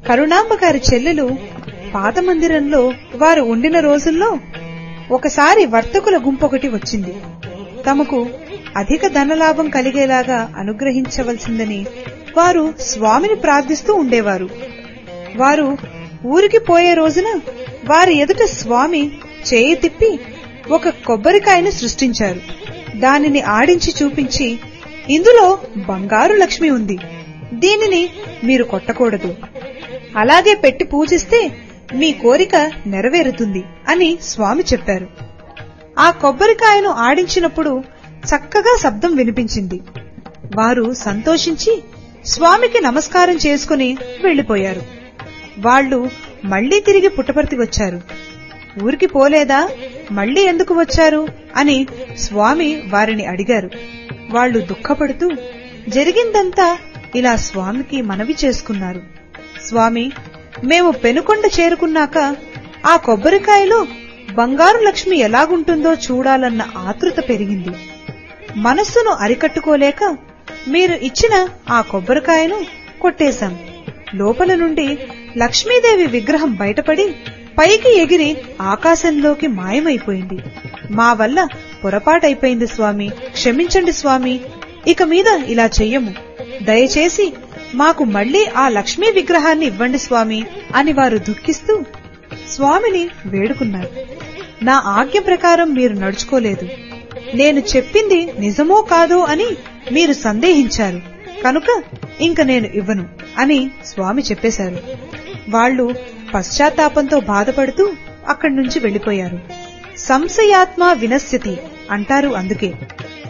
కరుణాంబ గారి చెల్లెలు పాత మందిరంలో వారు ఉండిన రోజుల్లో ఒకసారి వర్తకుల గుంపొకటి వచ్చింది తమకు అధిక ధనలాభం కలిగేలాగా అనుగ్రహించవలసిందని వారు స్వామిని ప్రార్థిస్తూ ఉండేవారు వారు ఊరికి పోయే రోజున వారి ఎదుట స్వామి చేయి తిప్పి ఒక కొబ్బరికాయను సృష్టించారు దానిని ఆడించి చూపించి ఇందులో బంగారు లక్ష్మి ఉంది దీనిని మీరు కొట్టకూడదు అలాగే పెట్టి పూజిస్తే మీ కోరిక నెరవేరుతుంది అని స్వామి చెప్పారు ఆ కొబ్బరికాయను ఆడించినప్పుడు చక్కగా శబ్దం వినిపించింది వారు సంతోషించి స్వామికి నమస్కారం చేసుకుని వెళ్లిపోయారు వాళ్ళు మళ్లీ తిరిగి పుట్టపర్తి వచ్చారు ఊరికి పోలేదా మళ్లీ ఎందుకు వచ్చారు అని స్వామి వారిని అడిగారు వాళ్ళు దుఃఖపడుతూ జరిగిందంతా ఇలా స్వామికి మనవి చేసుకున్నారు స్వామి మేము పెనుకొండ చేరుకున్నాక ఆ కొబ్బరికాయలో బంగారు లక్ష్మి ఎలాగుంటుందో చూడాలన్న ఆతృత పెరిగింది మనస్సును అరికట్టుకోలేక మీరు ఇచ్చిన ఆ కొబ్బరికాయను కొట్టేశాం లోపల నుండి లక్ష్మీదేవి విగ్రహం బయటపడి పైకి ఎగిరి ఆకాశంలోకి మాయమైపోయింది మా వల్ల పొరపాటైపోయింది స్వామి క్షమించండి స్వామి ఇక మీద ఇలా చెయ్యము దయచేసి మాకు మళ్లీ ఆ లక్ష్మీ విగ్రహాన్ని ఇవ్వండి స్వామి అని వారు దుఃఖిస్తూ స్వామిని వేడుకున్నారు నా ఆజ్ఞ ప్రకారం మీరు నడుచుకోలేదు నేను చెప్పింది నిజమో కాదో అని మీరు సందేహించారు కనుక ఇంక నేను ఇవ్వను అని స్వామి చెప్పేశారు వాళ్ళు పశ్చాత్తాపంతో బాధపడుతూ అక్కడి నుంచి వెళ్లిపోయారు సంశయాత్మ వినశ్యతి అంటారు అందుకే